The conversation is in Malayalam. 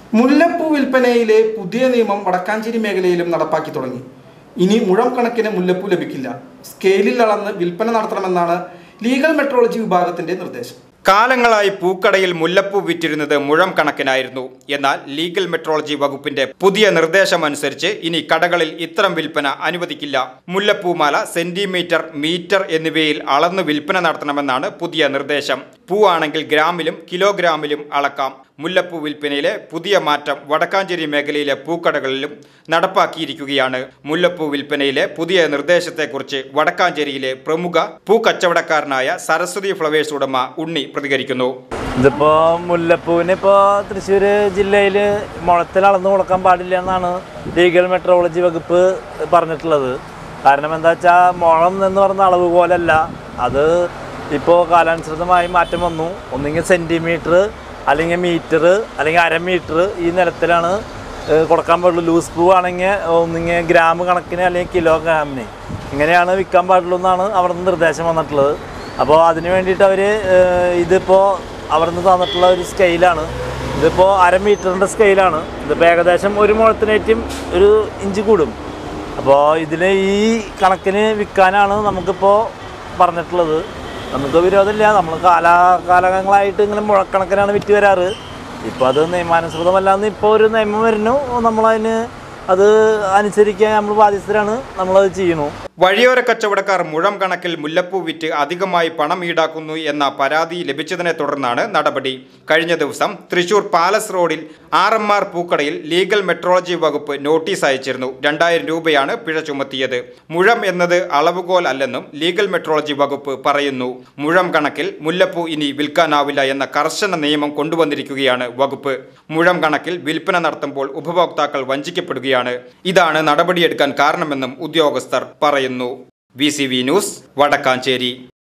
മുല്ലപ്പൂ വിൽപ്പനയിലെ പുതിയ നിയമം വടക്കാഞ്ചേരി മേഖലയിലും നടപ്പാക്കി തുടങ്ങി ഇനി മുഴം കണക്കിന് മുല്ലപ്പൂ ലഭിക്കില്ല സ്കെയിലിൽ അളന്ന് വിൽപ്പന നടത്തണമെന്നാണ് ലീഗൽ മെട്രോളജി വിഭാഗത്തിന്റെ നിർദ്ദേശം കാലങ്ങളായി പൂക്കടയിൽ മുല്ലപ്പൂ വിറ്റിരുന്നത് മുഴം കണക്കിനായിരുന്നു എന്നാൽ ലീഗൽ മെട്രോളജി വകുപ്പിന്റെ പുതിയ നിർദ്ദേശമനുസരിച്ച് ഇനി കടകളിൽ ഇത്തരം വിൽപ്പന അനുവദിക്കില്ല മുല്ലപ്പൂമാല സെന്റിമീറ്റർ മീറ്റർ എന്നിവയിൽ അളന്ന് വിൽപ്പന നടത്തണമെന്നാണ് പുതിയ നിർദ്ദേശം പൂവാണെങ്കിൽ ഗ്രാമിലും കിലോഗ്രാമിലും അളക്കാം മുല്ലപ്പൂ വിൽപ്പനയിലെ പുതിയ മാറ്റം വടക്കാഞ്ചേരി മേഖലയിലെ പൂക്കടകളിലും നടപ്പാക്കിയിരിക്കുകയാണ് മുല്ലപ്പൂ വിൽപ്പനയിലെ പുതിയ നിർദ്ദേശത്തെക്കുറിച്ച് വടക്കാഞ്ചേരിയിലെ പ്രമുഖ പൂ കച്ചവടക്കാരനായ സരസ്വതി ഫ്ലവേഴ്സ് ഉടമ ഉണ്ണി പ്രതികരിക്കുന്നു ഇതിപ്പോ മുല്ലപ്പൂവിന് ഇപ്പോൾ തൃശ്ശൂർ ജില്ലയിൽ മുളത്തിൽ അളന്നു കൊടുക്കാൻ പാടില്ല എന്നാണ് ലീഗൽ മെട്രോളജി വകുപ്പ് പറഞ്ഞിട്ടുള്ളത് കാരണം എന്താ വെച്ചാൽ മുളം എന്ന് പറയുന്ന അളവ് പോലല്ല അത് ഇപ്പോൾ കാലാനുസൃതമായി മാറ്റം വന്നു ഒന്നുകിൽ സെൻറ്റിമീറ്റർ അല്ലെങ്കിൽ മീറ്റർ അല്ലെങ്കിൽ അര മീറ്റർ ഈ നിലത്തിലാണ് ഏഹ്, കൊടുക്കാൻ പാടുള്ളൂ ലൂസ് പൂ ആണെങ്കിൽ ഒന്നുകിൽ ഗ്രാം കണക്കിന് അല്ലെങ്കിൽ കിലോ ഗ്രാമിന് ഇങ്ങനെയാണ് വിൽക്കാൻ പാടുള്ളൂ എന്നാണ് അവിടെ നിന്ന് നിർദ്ദേശം വന്നിട്ടുള്ളത് അപ്പോൾ അതിന് വേണ്ടിയിട്ട് അവർ ഇതിപ്പോൾ അവിടെ നിന്ന് തന്നിട്ടുള്ള ഒരു സ്കെയിലാണ് ഇതിപ്പോൾ അര മീറ്ററിൻ്റെ സ്കെയിലാണ് ഇതിപ്പോൾ ഏകദേശം ഒരു മുഴത്തിനേറ്റും ഒരു ഇഞ്ച് കൂടും അപ്പോൾ ഇതിന് ഈ കണക്കിന് വിൽക്കാനാണ് നമുക്കിപ്പോൾ പറഞ്ഞിട്ടുള്ളത് നമുക്ക് വിരോധമില്ല നമ്മൾ കാലാകാലങ്ങളായിട്ട് ഇങ്ങനെ മുഴക്കണക്കിനാണ് വിറ്റ് വരാറ് ഇപ്പോൾ അത് നിയമാനുസൃതമല്ലാന്ന് ഇപ്പോൾ ഒരു നിയമം വരുന്നു നമ്മളതിന് അത് അനുസരിക്കാൻ നമ്മൾ ബാധ്യസ്ഥരാണ് നമ്മളത് ചെയ്യണു വഴിയോര കച്ചവടക്കാർ മുഴം കണക്കിൽ മുല്ലപ്പൂ വിറ്റ് അധികമായി പണം ഈടാക്കുന്നു എന്ന പരാതി ലഭിച്ചതിനെ തുടർന്നാണ് നടപടി കഴിഞ്ഞ ദിവസം തൃശൂർ പാലസ് റോഡിൽ ആർ എം ആർ പൂക്കടയിൽ ലീഗൽ മെട്രോളജി വകുപ്പ് നോട്ടീസ് അയച്ചിരുന്നു രണ്ടായിരം രൂപയാണ് പിഴ ചുമത്തിയത് മുഴം എന്നത് അളവുകോൽ അല്ലെന്നും ലീഗൽ മെട്രോളജി വകുപ്പ് പറയുന്നു മുഴം കണക്കിൽ മുല്ലപ്പൂ ഇനി വിൽക്കാനാവില്ല എന്ന കർശന നിയമം കൊണ്ടുവന്നിരിക്കുകയാണ് വകുപ്പ് മുഴം കണക്കിൽ വിൽപ്പന നടത്തുമ്പോൾ ഉപഭോക്താക്കൾ വഞ്ചിക്കപ്പെടുകയാണ് ഇതാണ് നടപടിയെടുക്കാൻ കാരണമെന്നും ഉദ്യോഗസ്ഥർ പറയുന്നു വി ന്യൂസ് വടക്കാഞ്ചേരി